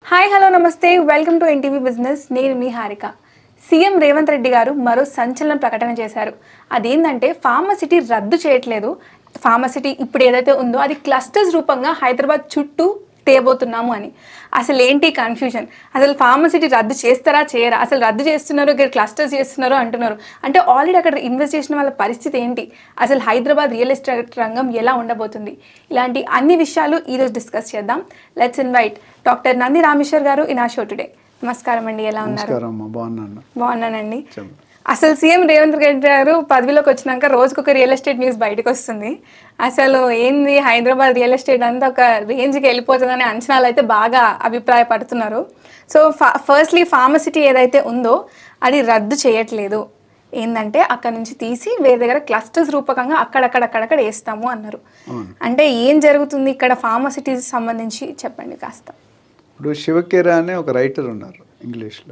Hi hello నమస్తే welcome to NTV business నేను మీ హారిక సీఎం రేవంత్ రెడ్డి గారు మరో సంచలన ప్రకటన చేశారు అదేంటంటే ఫార్మసిటీ రద్దు చేయట్లేదు ఫార్మసిటీ ఇప్పుడు ఏదైతే ఉందో అది క్లస్టర్స్ రూపంగా హైదరాబాద్ చుట్టూ తేబోతున్నాము అని అసలు ఏంటి కన్ఫ్యూజన్ అసలు ఫార్మసిటీ రద్దు చేస్తారా చేయరా అసలు రద్దు చేస్తున్నారు ఇక్కడ క్లస్టర్స్ చేస్తున్నారు అంటున్నారు అంటే ఆల్రెడీ అక్కడ ఇన్వెస్ట్ చేసిన వాళ్ళ పరిస్థితి ఏంటి అసలు హైదరాబాద్ రియల్ ఎస్టేట్ రంగం ఎలా ఉండబోతుంది ఇలాంటి అన్ని విషయాలు ఈరోజు డిస్కస్ చేద్దాం let's invite doctor Nandi Rameshwar గారు ఇన్ ఆ షో టుడే నమస్కారం అండి ఎలా ఉన్నారు నమస్కారం అమ్మా బాగున్నాను బాగున్నానండి చెప్పు. అసలు సీఎం రేవంత్ రెడ్డి గారు పదవిలోకి వచ్చినాక రోజుకొక రియల్ ఎస్టేట్ న్యూస్ బయటకు వస్తుంది అసలు ఏంది హైదరాబాద్ రియల్ ఎస్టేట్ అంతా ఒక రేంజ్కి వెళ్ళిపోతుందనే అంచనాలు అయితే బాగా అభిప్రాయపడుతున్నారు సో ఫా ఫస్ట్లీ ఫార్మసిటీ ఏదైతే ఉందో అది రద్దు చేయట్లేదు ఏంటంటే అక్కడ నుంచి తీసి వేరే దగ్గర క్లస్టర్స్ రూపకంగా అక్కడక్కడ అక్కడక్కడ వేస్తాము అన్నారు అంటే ఏం జరుగుతుంది ఇక్కడ ఫార్మసిటీస్ సంబంధించి చెప్పండి కాస్త ఇప్పుడు శివకేర అనే ఒక రైటర్ ఉన్నారు ఇంగ్లీష్లో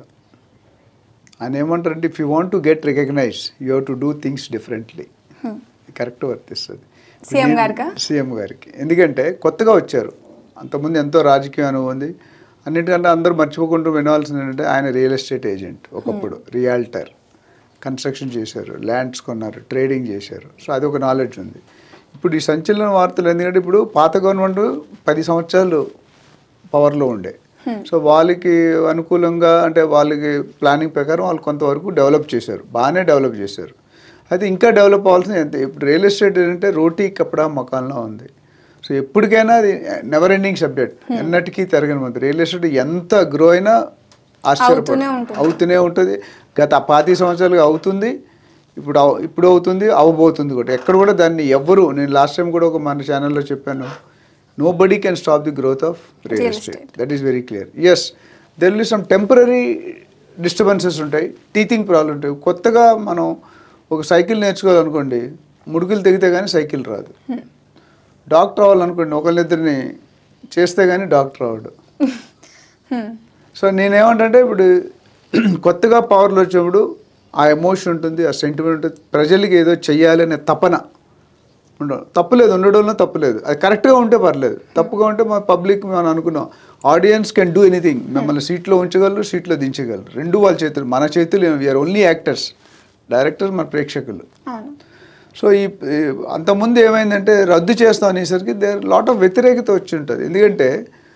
ఆయన ఏమంటారంటే if you want to get recognised you have to do things differently correct వర్తిస్తుంది సీఎం గారికా? సీఎం గారికి ఎందుకంటే కొత్తగా వచ్చారు అంతకుముందు ఎంతో రాజకీయ అనుభవం ఉంది అన్నిటికంటే అందరూ మర్చిపోకుండా వినవలసింది ఏంటంటే ఆయన రియల్ ఎస్టేట్ ఏజెంట్ ఒకప్పుడు రియాల్టర్ కన్స్ట్రక్షన్ చేశారు ల్యాండ్స్ కొన్నారు ట్రేడింగ్ చేశారు సో అది ఒక నాలెడ్జ్ ఉంది ఇప్పుడు ఈ సంచలన వార్తలు ఎందుకంటే ఇప్పుడు పాత గవర్నమెంట్ పది సంవత్సరాలు పవర్లో ఉండే సో వాళ్ళకి అనుకూలంగా అంటే వాళ్ళకి ప్లానింగ్ ప్రకారం వాళ్ళు కొంతవరకు డెవలప్ చేశారు బాగానే డెవలప్ చేశారు అయితే ఇంకా డెవలప్ అవ్వాల్సింది ఎంత ఇప్పుడు రియల్ ఎస్టేట్ ఏంటంటే రోటీ కప్పడా మకాన్లో ఉంది సో ఎప్పటికైనా అది నెవర్ ఎండింగ్ సబ్జెక్ట్ ఎన్నటికీ తరగని మంది రియల్ ఎస్టేట్ ఎంత గ్రో అయినా ఆశ్చర్యపడు అవుతూనే ఉంటుంది. అవుతూనే ఉంటుంది గత పాతి సంవత్సరాలుగా అవుతుంది ఇప్పుడు అవ- ఇప్పుడు అవుతుంది అవబోతుంది కూడా ఎక్కడ కూడా దాన్ని ఎవ్వరు నేను లాస్ట్ టైం కూడా ఒక మన ఛానల్లో చెప్పాను nobody can stop the growth of real Real estate that is very clear yes there will some temporary disturbances ఉంటాయి టీచింగ్ ప్రాబ్లం ఉంటాయి కొత్తగా మనం ఒక సైకిల్ నేర్చుకోవాలనుకోండి ముడుకులు తెగితే కానీ సైకిల్ రాదు డాక్టర్ అవ్వాలనుకోండి ఒకళ్ళిద్దరిని చేస్తే కానీ డాక్టర్ అవ్వడు హ్మ్. సో నేనేమంటే ఇప్పుడు కొత్తగా పవర్లో వచ్చినప్పుడు ఆ ఎమోషన్ ఉంటుంది ఆ సెంటిమెంట్ ఉంటుంది ప్రజలకి ఏదో చెయ్యాలనే తపన ఉండవు తప్పులేదు ఉండడంలో తప్పులేదు అది కరెక్ట్గా ఉంటే పర్లేదు తప్పుగా ఉంటే మా పబ్లిక్ మనం అనుకున్నాం ఆడియన్స్ కెన్ డూ ఎనీథింగ్ మిమ్మల్ని సీట్లో ఉంచగలరు సీట్లో దించగలరు రెండు వాళ్ళ చేతులు మన చేతులు వీఆర్ ఓన్లీ యాక్టర్స్ డైరెక్టర్స్ మన ప్రేక్షకులు అవును సో ఈ ఈ అంతకుముందు ఏమైందంటే రద్దు చేస్తాం అనేసరికి దేర్ లాట్ ఆఫ్ వ్యతిరేకత వచ్చి ఉంటుంది ఎందుకంటే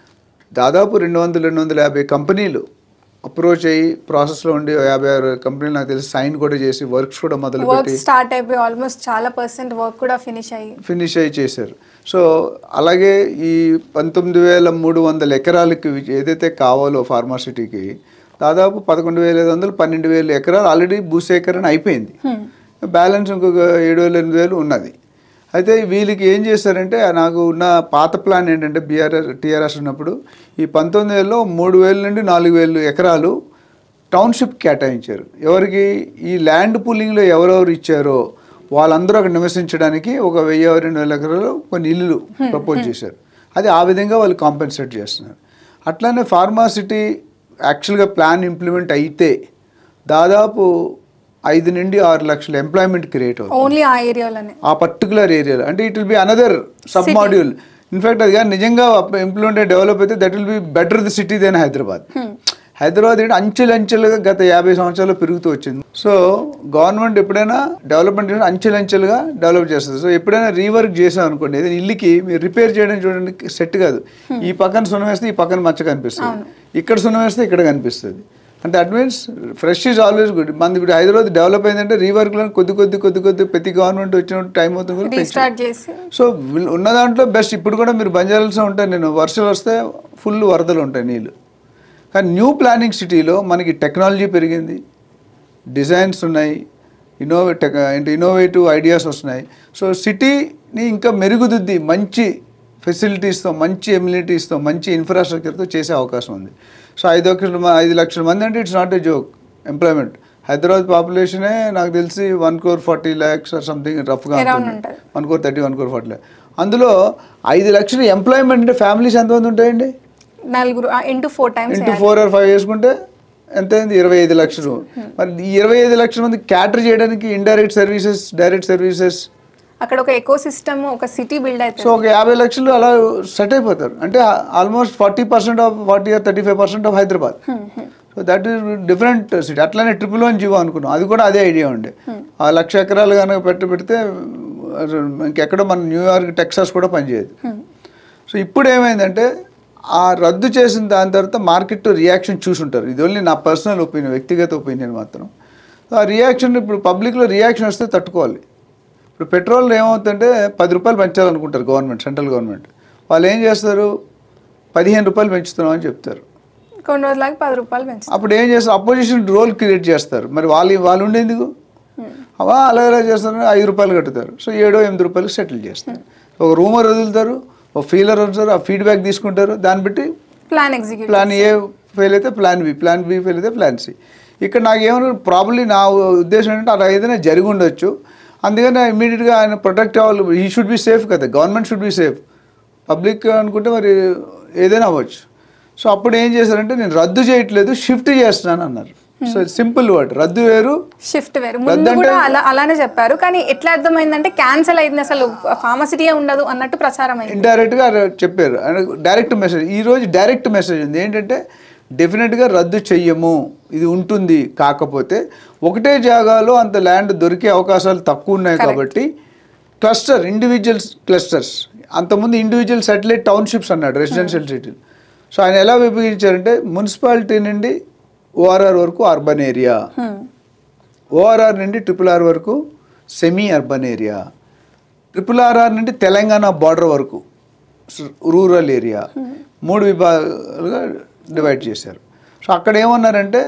దాదాపు రెండు వందల రెండు వందల యాభై కంపెనీలు అప్రోచ్ అయ్యి ప్రాసెస్లో ఉండి యాభై ఆరు కంపెనీలు నాకు తెలిసి సైన్ కూడా చేసి వర్క్స్ కూడా వర్క్ మొదలుపెట్టి స్టార్ట్ అయిపోయి ఆల్మోస్ట్ చాలా పర్సెంట్ వర్క్ కూడా ఫినిష్ అయ్యి ఫినిష్ అయ్యి చేశారు సో అలాగే ఈ పంతొమ్మిది వేల మూడు వందల ఎకరాలకి ఏదైతే కావాలో ఫార్మాసిటీకి దాదాపు పదకొండు వేల ఐదు వందలు పన్నెండు వేల ఎకరాలు ఆల్రెడీ భూసేకరణ అయిపోయింది బ్యాలెన్స్ ఇంకొక ఏడు వేల ఎనిమిది వేలు ఉన్నది అయితే వీళ్ళకి ఏం చేశారంటే నాకు ఉన్న పాత ప్లాన్ ఏంటంటే బీఆర్ఎస్ టీఆర్ఎస్ ఉన్నప్పుడు ఈ పంతొమ్మిది వేలలో మూడు వేల నుండి నాలుగు వేలు ఎకరాలు టౌన్షిప్ కేటాయించారు ఎవరికి ఈ ల్యాండ్ పూలింగ్లో ఎవరెవరు ఇచ్చారో వాళ్ళందరూ అక్కడ నివసించడానికి ఒక వెయ్యి రెండు వేల ఎకరాలు కొన్ని ఇల్లులు ప్రపోజ్ చేశారు అది ఆ విధంగా వాళ్ళు కాంపెన్సేట్ చేస్తున్నారు అట్లానే ఫార్మాసిటీ యాక్చువల్గా ప్లాన్ ఇంప్లిమెంట్ అయితే దాదాపు ఐదు నుండి ఆరు లక్షల ఎంప్లాయ్మెంట్ క్రియేట్ అవుతుంది ఓన్లీ ఆ ఏరియాలోనే ఆ పర్టికులర్ ఏరియాలో అంటే it will be another sub module in fact అది కానీ నిజంగా ఇంప్లిమెంట్ డెవలప్ అయితే that will be better the city then Hyderabad Hyderabad ఏంటి అంచెలంచెలుగా గత యాభై సంవత్సరాలు పెరుగుతూ వచ్చింది సో గవర్నమెంట్ ఎప్పుడైనా డెవలప్మెంట్ అంచెలంచెలుగా డెవలప్ చేస్తుంది సో ఎప్పుడైనా రీవర్క్ చేసాం అనుకోండి ఏదైనా ఇల్లుకి మీరు రిపేర్ చేయడం చూడండి సెట్ కాదు ఈ పక్కన సున్నం వేస్తే ఈ పక్కన మచ్చ కనిపిస్తుంది ఇక్కడ సున్నం వేస్తే ఇక్కడ కనిపిస్తుంది అంటే it means fresh is always good మనది ఇప్పుడు హైదరాబాద్ డెవలప్ అయిందంటే రీవర్క్లో కొద్ది కొద్ది కొద్ది కొద్ది ప్రతి గవర్నమెంట్ వచ్చినప్పుడు టైం అవుతుంది కూడా పెంచాలి. రీస్టార్ట్ చేసి సో వీళ్ళు ఉన్న దాంట్లో బెస్ట్ ఇప్పుడు కూడా మీరు బంజారాల్సో ఉంటాయి నేను వర్షాలు వస్తే ఫుల్ వరదలు ఉంటాయి నీళ్ళు కానీ న్యూ ప్లానింగ్ సిటీలో మనకి టెక్నాలజీ పెరిగింది డిజైన్స్ ఉన్నాయి ఇన్నోవే టెక్ ఏంటి ఇన్నోవేటివ్ ఐడియాస్ వస్తున్నాయి సో సిటీని ఇంకా మెరుగుదిద్ది మంచి ఫెసిలిటీస్తో మంచి ఎమ్యూనిటీస్తో మంచి ఇన్ఫ్రాస్ట్రక్చర్తో చేసే అవకాశం ఉంది సో ఐదు లక్షల మ- ఐదు లక్షల మంది అంటే it's not a joke employment Hyderabad పాపులేషనే నాకు తెలిసి one crore forty lakhs or something రఫ్గా Around ఉంటుంది. One crore thirty one crore forty అందులో ఐదు లక్షల ఎంప్లాయ్మెంట్ అంటే ఫ్యామిలీస్ ఎంతమంది ఉంటాయండి నలుగురు into four times into four or five వేసుకుంటే ఎంత అయింది ఇరవై ఐదు లక్షలు మరి ఈ ఇరవై ఐదు లక్షల మంది క్యాటర్ చేయడానికి ఇండైరెక్ట్ సర్వీసెస్ డైరెక్ట్ సర్వీసెస్ అక్కడ ఒక ఎకో సిస్టమ్ ఒక సిటీ బిల్డ్ సో అవుతుంది ఒక యాభై లక్షలు అలా సెట్ అయిపోతారు అంటే almost forty percent of forty thirty five percent of Hyderabad so that is different city అట్లానే ట్రిపుల్ వన్ జీవో అనుకున్నాం అది కూడా అదే ఐడియా ఉండే ఆ లక్ష ఎకరాలు కనుక పెట్టి పెడితే ఇంకెక్కడ మన న్యూయార్క్ టెక్సాస్ కూడా పనిచేయదు సో ఇప్పుడు ఏమైందంటే ఆ రద్దు చేసిన దాని తర్వాత మార్కెట్ రియాక్షన్ చూసుంటారు ఇది ఓన్లీ నా పర్సనల్ ఒపీనియన్ వ్యక్తిగత ఒపీనియన్ మాత్రం సో ఆ రియాక్షన్ ఇప్పుడు పబ్లిక్లో రియాక్షన్ వస్తే తట్టుకోవాలి ఇప్పుడు పెట్రోల్ ఏమవుతుందంటే పది రూపాయలు పెంచాలనుకుంటారు గవర్నమెంట్ సెంట్రల్ గవర్నమెంట్ వాళ్ళు ఏం చేస్తారు పదిహేను రూపాయలు పెంచుతున్నాం అని చెప్తారు కొన్ని రోజులకి పది రూపాయలు పెంచుతారు అప్పుడు ఏం చేస్తారు అపోజిషన్ రోల్ క్రియేట్ చేస్తారు మరి వాళ్ళు వాళ్ళు ఉండేందుకు అవా అలా ఎలా చేస్తారు ఐదు రూపాయలు కట్టుతారు సో ఏడో ఎనిమిది రూపాయలు సెటిల్ చేస్తారు ఒక రూమర్ వదులుతారు ఒక ఫీలర్ వదులుతారు ఆ ఫీడ్బ్యాక్ తీసుకుంటారు దాన్ని బట్టి plan execute plan A fail అయితే plan B plan B fail అయితే ప్లాన్ సి ఇక్కడ నాకు ఏమన్నా ప్రాబ్లీ నా ఉద్దేశం ఏంటంటే అలా ఏదైనా జరిగి ఉండొచ్చు అందుకని ఇమీడియట్గా ఆయన ప్రొటెక్ట్ అవ్వాలి ఈ షుడ్ బి సేఫ్ కదా government should be safe public అనుకుంటే మరి ఏదైనా అవ్వచ్చు సో అప్పుడు ఏం చేశారంటే నేను రద్దు చేయట్లేదు షిఫ్ట్ చేస్తున్నాను అన్నారు సో సింపుల్ వర్డ్ రద్దు వేరు షిఫ్ట్ వేరు ముందు కూడా అలా అలానే చెప్పారు కానీ ఎట్లా అర్థమైందంటే క్యాన్సిల్ అయింది అసలు ఫార్మసిటీయే ఉండదు అన్నట్టు ప్రచారం అయింది ఇండైరెక్ట్గా చెప్పారు డైరెక్ట్ మెసేజ్ ఈరోజు డైరెక్ట్ మెసేజ్ ఉంది ఏంటంటే డెఫినెట్గా రద్దు చెయ్యము ఇది ఉంటుంది కాకపోతే ఒకటే జాగాలో అంత ల్యాండ్ దొరికే అవకాశాలు తక్కువ ఉన్నాయి కాబట్టి క్లస్టర్ ఇండివిజువల్ క్లస్టర్స్ అంతకుముందు ఇండివిజువల్ సెటిలైట్ టౌన్షిప్స్ అన్నాడు రెసిడెన్షియల్ సిటీలు సో ఆయన ఎలా విభజించారంటే మున్సిపాలిటీ నుండి ఓఆర్ఆర్ వరకు అర్బన్ ఏరియా హ్మ్. ఓఆర్ఆర్ నుండి ట్రిపుల్ ఆర్ వరకు semi urban area triple R R నుండి తెలంగాణ బార్డర్ వరకు స్- రూరల్ ఏరియా మూడు విభాగాలుగా డివైడ్ చేశారు సో అక్కడ ఏమన్నారంటే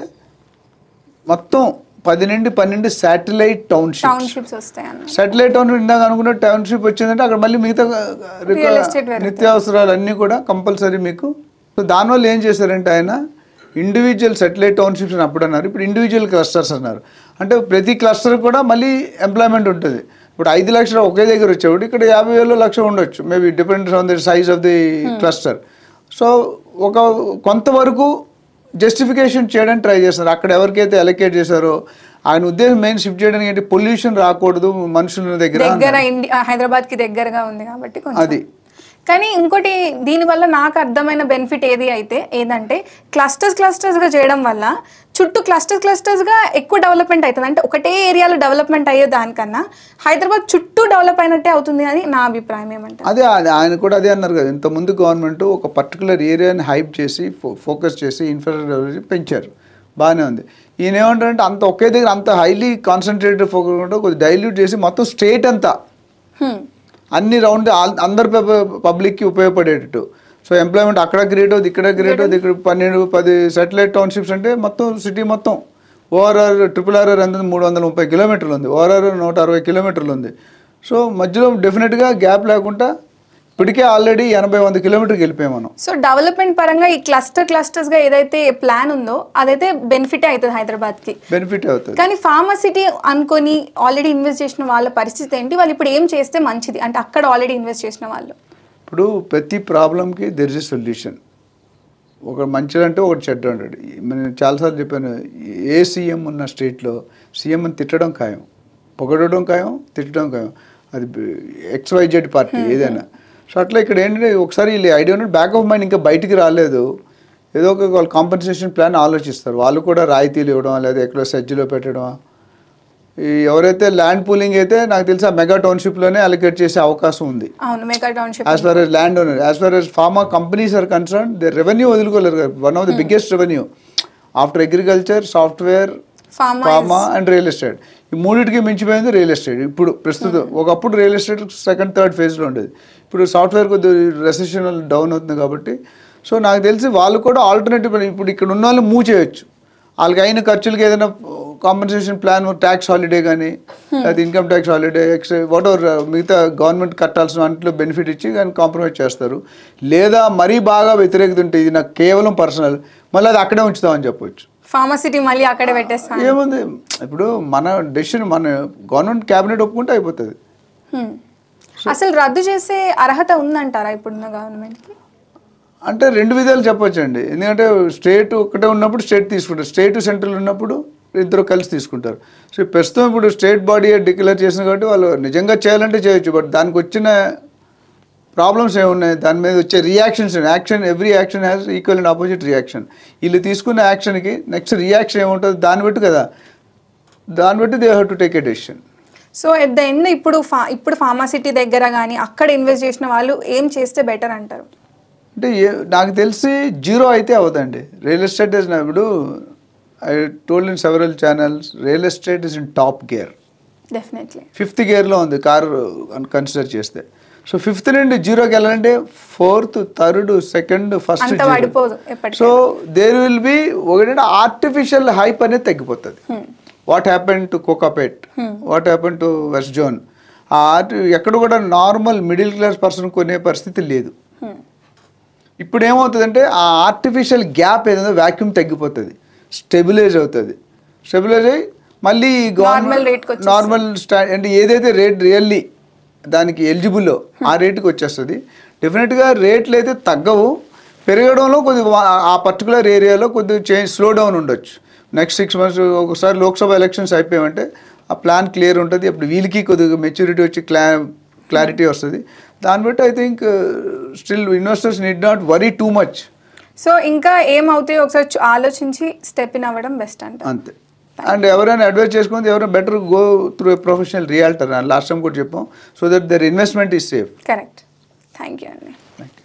మొత్తం పది నుండి పన్నెండు శాటిలైట్ టౌన్షిప్ టౌన్షిప్స్ వస్తాయి అన్న శాటిలైట్ టౌన్ ఇందాక అనుకున్న టౌన్షిప్ వచ్చిందంటే అక్కడ మళ్ళీ మిగతా Real estate పెరుగుతాయి. నిత్యావసరాలు అన్నీ కూడా కంపల్సరీ మీకు సో దానివల్ల ఏం చేశారంటే ఆయన ఇండివిజువల్ సెటిలైట్ టౌన్షిప్స్ అని అప్పుడు అన్నారు ఇప్పుడు ఇండివిజువల్ క్లస్టర్స్ అన్నారు అంటే ప్రతి క్లస్టర్ కూడా మళ్ళీ ఎంప్లాయ్మెంట్ ఉంటుంది ఇప్పుడు ఐదు లక్షలు ఒకే దగ్గర వచ్చేవాడు ఇక్కడ యాభై వేలు లక్ష ఉండొచ్చు maybe depends on the size of the cluster so ఒక కొంతవరకు జస్టిఫికేషన్ చేయడానికి ట్రై చేస్తున్నారు అక్కడ ఎవరికైతే అలొకేట్ చేశారో ఆయన ఉద్దేశం మెయిన్ షిఫ్ట్ చేయడానికి ఏంటి పొల్యూషన్ రాకూడదు మనుషుల దగ్గర దగ్గర ఇండి హైదరాబాద్ కి దగ్గరగా ఉంది కాబట్టి కొంచెం అది కానీ ఇంకోటి దీనివల్ల నాకు అర్థమైన బెనిఫిట్ ఏది అయితే ఏదంటే క్లస్టర్స్ క్లస్టర్స్గా చేయడం వల్ల చుట్టూ క్లస్టర్స్ క్లస్టర్స్గా ఎక్కువ డెవలప్మెంట్ అవుతుంది అంటే ఒకటే ఏరియాలో డెవలప్మెంట్ అయ్యే దానికన్నా హైదరాబాద్ చుట్టూ డెవలప్ అయినట్టే అవుతుంది అని నా అభిప్రాయం ఏమంటారు అదే అది- ఆయన కూడా అదే అన్నారు కదా ఇంత ముందు గవర్నమెంట్ ఒక పర్టికులర్ ఏరియాని హైప్ చేసి ఫో- ఫోకస్ చేసి ఇన్ఫ్రాస్ట్రక్చర్ పెంచారు బాగానే ఉంది ఈయన ఏమంటారంటే అంత ఒకే దగ్గర అంత హైలీ కాన్సన్ట్రేటెడ్ ఫోకస్ ఉంటే కొద్దిగా డైల్యూట్ చేసి మొత్తం స్టేట్ అంతా హ్మ్. అన్ని రౌండ్ అందరు పబ్లిక్కి ఉపయోగపడేటట్టు సో ఎంప్లాయ్మెంట్ అక్కడ క్రియేట్ అవుతుంది ఇక్కడ క్రియేట్ అవుతుంది ఇక్కడ పన్నెండు పది సాటిలైట్ టౌన్షిప్స్ అంటే మొత్తం సిటీ మొత్తం ఓఆర్ఆర్ ట్రిపుల్ ఆర్ఆర్ ఎంత మూడు వందల ముప్పై కిలోమీటర్లు ఉంది ఓఆర్ఆర్ నూట అరవై కిలోమీటర్లు ఉంది సో మధ్యలో డెఫినెట్గా గ్యాప్ లేకుండా ఇప్పటికే ఆల్రెడీ ఎనభై వంద కిలోమీటర్కి వెళ్ళిపోయాం మనం సో డెవలప్మెంట్ పరంగా ఈ క్లస్టర్ క్లస్టర్స్గా ఏదైతే ప్లాన్ ఉందో అదైతే బెనిఫిట్ అవుతుంది హైదరాబాద్కి బెనిఫిట్ అవుతుంది కానీ ఫార్మసిటీ అనుకొని ఆల్రెడీ ఇన్వెస్ట్ చేసిన వాళ్ళ పరిస్థితి ఏంటి వాళ్ళు ఇప్పుడు ఏం చేస్తే మంచిది అంటే అక్కడ ఆల్రెడీ ఇన్వెస్ట్ చేసిన వాళ్ళు ఇప్పుడు ప్రతి ప్రాబ్లంకి దెర్ ఇస్ సొల్యూషన్ ఒక మంచిది అంటే ఒకటి చెడ్డ ఉంటాడు నేను చాలాసార్లు చెప్పాను ఏ సీఎం ఉన్న స్టేట్లో సీఎం అని తిట్టడం ఖాయం పొగడడం ఖాయం తిట్టడం ఖాయం అది ఎక్స్వైజెడ్ పార్టీ ఏదైనా సో అట్లా ఇక్కడ ఏంటంటే ఒకసారి వీళ్ళు ఐడియా ఉన్నట్టు బ్యాక్ ఆఫ్ మైండ్ ఇంకా బయటికి రాలేదు ఏదో ఒక వాళ్ళు కాంపెన్సేషన్ ప్లాన్ ఆలోచిస్తారు వాళ్ళు కూడా రాయితీలు ఇవ్వడం లేదా ఎక్కడో సజ్జలో పెట్టడం ఈ ఎవరైతే ల్యాండ్ పూలింగ్ అయితే నాకు తెలిసి ఆ మెగా టౌన్షిప్లోనే అలొకేట్ చేసే అవకాశం ఉంది అవును mega township as far as land owner as far as pharma companies are concern they revenue వదులుకోలేరు కదా one of the biggest revenue after agriculture software pharma pharma and real estate ఈ మూడింటికి మించిపోయింది real estate ఇప్పుడు ప్రస్తుతం ఒకప్పుడు real estate second third ఫేజ్లో ఉండేది ఇప్పుడు సాఫ్ట్వేర్ కొద్దిగా రెసెషన్ డౌన్ అవుతుంది కాబట్టి సో నాకు తెలిసి వాళ్ళు కూడా ఆల్టర్నేటివ్ ఇప్పుడు ఇక్కడ ఉన్న వాళ్ళు మూవ్ చేయొచ్చు వాళ్ళకి అయిన ఖర్చులకి ఏదైనా కాంపెన్సేషన్ ప్లాన్ ట్యాక్స్ హాలిడే కానీ అది income tax holiday X whatever మిగతా గవర్నమెంట్ కట్టాల్సిన వాటిలో బెనిఫిట్ ఇచ్చి కానీ కాంప్రమైజ్ చేస్తారు లేదా మరీ బాగా వ్యతిరేకత ఉంటే ఇది నాకు కేవలం పర్సనల్ మళ్ళీ అది అక్కడే ఉంచుతామని చెప్పొచ్చు ఫార్మసిటీ మళ్ళీ అక్కడే పెట్టేస్తాను ఏముంది ఇప్పుడు మన డెసిషన్ మన గవర్నమెంట్ క్యాబినెట్ ఒప్పుకుంటే అయిపోతుంది హ్మ్. అసలు రద్దు చేసే అర్హత ఉందంటారా ఇప్పుడున్న గవర్నమెంట్కి అంటే రెండు విధాలు చెప్పొచ్చండి ఎందుకంటే స్టేట్ ఒక్కటే ఉన్నప్పుడు స్టేట్ తీసుకుంటారు స్టేట్ సెంట్రల్ ఉన్నప్పుడు ఇద్దరు కలిసి తీసుకుంటారు సో ప్రస్తుతం ఇప్పుడు స్టేట్ బాడీ డిక్లేర్ చేసింది కాబట్టి వాళ్ళు నిజంగా చేయాలంటే చేయొచ్చు బట్ దానికి వచ్చిన ప్రాబ్లమ్స్ ఏమున్నాయి దాని మీద వచ్చే reactions action every action has equal and opposite reaction వీళ్ళు తీసుకున్న యాక్షన్కి నెక్స్ట్ రియాక్షన్ ఏముంటుంది దాన్ని బట్టి కదా దాన్ని బట్టి they have to take a decision so at the end ఇప్పుడు ఫా ఇప్పుడు ఫార్మాసిటీ దగ్గర కానీ అక్కడ ఇన్వెస్ట్ చేసిన వాళ్ళు ఏం చేస్తే బెటర్ అంటారు అంటే ఏ- నాకు తెలిసి జీరో అయితే అవ్వదండి రియల్ ఎస్టేట్ ఇస్ ఇప్పుడు I told in several channels real estate is in top gear definitely fifth గేర్లో ఉంది కారు కన్సిడర్ చేస్తే సో ఫిఫ్త్ నుండి జీరోకి వెళ్ళాలంటే ఫోర్త్ థర్డ్ సెకండ్ ఫస్ట్ అంత పడిపోదు ఎప్పటికీ సో దేర్ విల్ బి ఒకటంటే ఆర్టిఫిషియల్ హైప్ అనేది తగ్గిపోతుంది what happen to Kokapet what happen to west zone ఆ ఆర్ట్ ఎక్కడ కూడా నార్మల్ మిడిల్ క్లాస్ పర్సన్ కొనే పరిస్థితి లేదు ఇప్పుడు ఏమవుతుందంటే ఆ ఆర్టిఫిషియల్ గ్యాప్ ఏదైనా వాక్యూమ్ తగ్గిపోతుంది స్టెబిలైజ్ అవుతుంది స్టెబిలైజ్ అయ్యి మళ్ళీ Normal rate కి వచ్చేస్తుంది. నార్మల్ స్టా అంటే ఏదైతే రేట్ రియల్లీ దానికి ఎలిజిబుల్లో ఆ రేటుకి వచ్చేస్తుంది డెఫినెట్గా రేట్లు అయితే తగ్గవు పెరగడంలో కొద్ది ఆ పర్టికులర్ ఏరియాలో కొద్దిగా చేంజ్ స్లో డౌన్ ఉండొచ్చు నెక్స్ట్ సిక్స్ మంత్స్ ఒకసారి లోక్సభ ఎలక్షన్స్ అయిపోయామంటే ఆ ప్లాన్ క్లియర్ ఉంటుంది అప్పుడు వీళ్ళకి కొద్దిగా మెచ్యూరిటీ వచ్చి క్లా క్లారిటీ వస్తుంది దాన్ని బట్టి I think still investors need not worry too much so ఇంకా ఏమవుతాయో ఒకసారి చూ- ఆలోచించి స్టెప్ ఇన్ అవ్వడం బెస్ట్ అంట అంతే అండ్ ఎవరైనా అడ్వైస్ చేసుకుంటే ఎవరైనా better go through a professional realtor last time కూడా చెప్పాం so that their investment is safe correct thank you అండి థ్యాంక్ యూ